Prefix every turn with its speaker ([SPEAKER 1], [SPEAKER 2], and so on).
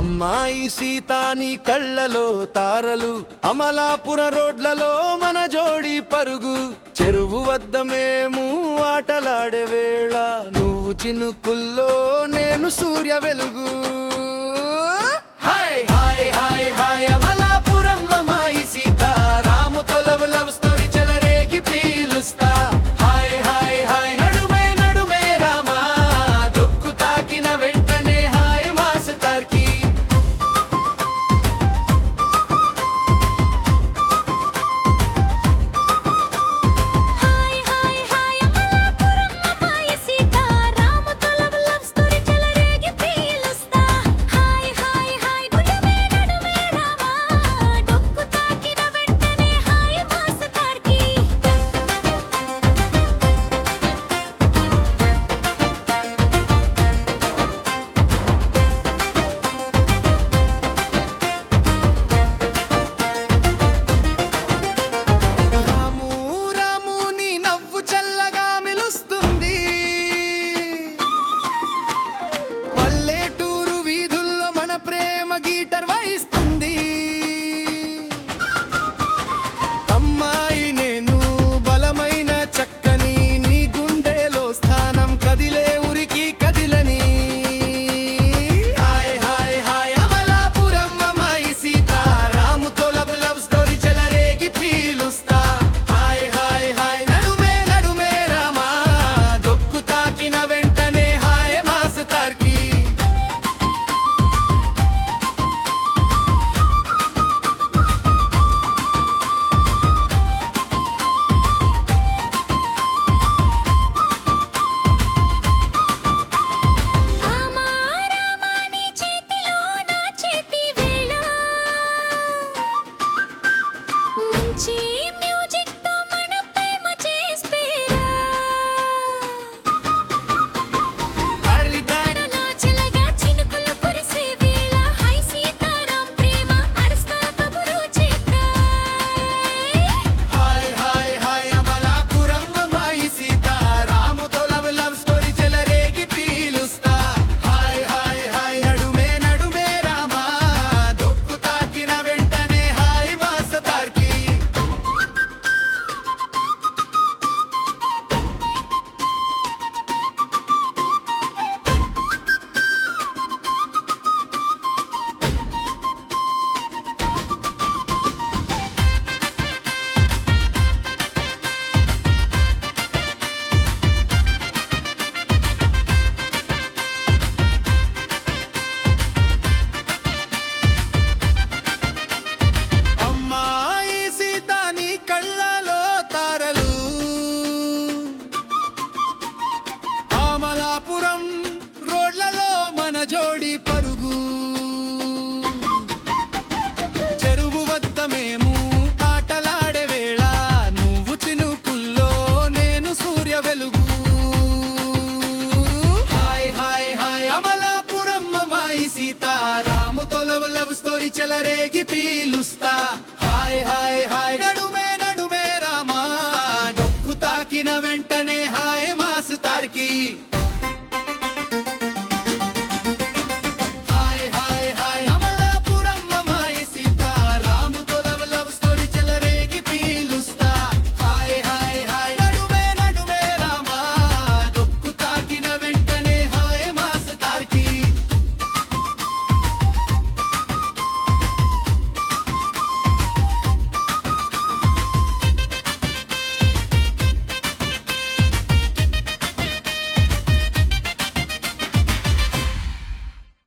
[SPEAKER 1] అమ్మాయి సీతాని కళ్ళలో తారలు అమలాపుర రోడ్లలో మన జోడి పరుగు చెరువు వద్ద మేము ఆటలాడే వేళ నువ్వు చినుకుల్లో నేను సూర్య వెలుగు హాయ్ హాయ్ హాయ్ హాయ్ అమలాపురం అమ్మాయి సీత రాము తొలవు లవ్ స్టోరీ చెలరేగి పీలుస్తా హాయ్ హాయ్ హాయ్ నడుమే నడుమే రామా దొక్కు తాకిన వెంటనే హాయ్ మాస్టర్కి
[SPEAKER 2] హాయ్ హాయ్ హాయ్ అమలాపురం అమ్మాయి సీత రామ తొలవ లవ్ స్టోరీ చెలరేగి పీలుస్తా హాయ్ హాయ్ హాయ్ నడుమే నడుమే రామా డొక్కు తాకిన వెంటనే హాయ్ మాస్టర్కి
[SPEAKER 1] రాము రాము నీ నవ్వు చల్లగా మెలుస్తుంది పల్లెటూరు వీధుల్లో మన ప్రేమ గీటర్ వాయిస్తుంది అమ్మాయి నేను బలమైన చక్కని నీ గుండెలో స్థానం కదిలే ఉరికి కదిలని హాయ్ హాయ్ హాయ్ అమలాపురం అమ్మాయి సీత రాముతో లవ్ లవ్ స్టోరీ చెలరేగి పీలుస్తా హాయ్ హాయ్ హాయ్ నడుమే నడుమే రామా దొక్కు తాకిన వెంటనే హాయ్ మాస్టర్కి
[SPEAKER 2] రామా రామా నీ చేతిలో నా చేతి వేళ మంచి మ్యూజిక్ తో మన ప్రేమ చేస్పేరా
[SPEAKER 1] హరిదాన
[SPEAKER 2] నా చిలగా చినుకులు కురిసే వేళ హై సీతారాం ప్రేమ అరుస్తా కబురు చేద్దా
[SPEAKER 1] హాయ్ హాయ్ హాయ్ అమలాపురం అమ్మాయి సీత రాముతో లవ్ లవ్ స్టోరీ చెలరేగి పీలుస్తా హాయ్ హాయ్ హాయ్ నడుమే నడుమే రామా దొక్కు తాకిన వెంటనే హాయ్ మాస్టర్కి అమ్మాయి సీత నీ కళ్ళలో తారలు అమలాపురం రోడ్లలో మన జోడి పరుగు చెరువు వద్ద మేము ఆటలాడే వేళ నువ్వు చినుకుల్లో నేను సూర్య వెలుగు హాయ్ హాయ్ హాయ్ అమలాపురం అమ్మాయి సీత రాము తొలవు లవ్ స్టోరీ చెలరేగి పీలుస్తా హాయ్ హాయ్ హాయ్ నడుమే నడుమే రామా డొక్కు తాకిన వెంటనే హాయ్ మాస్టార్కి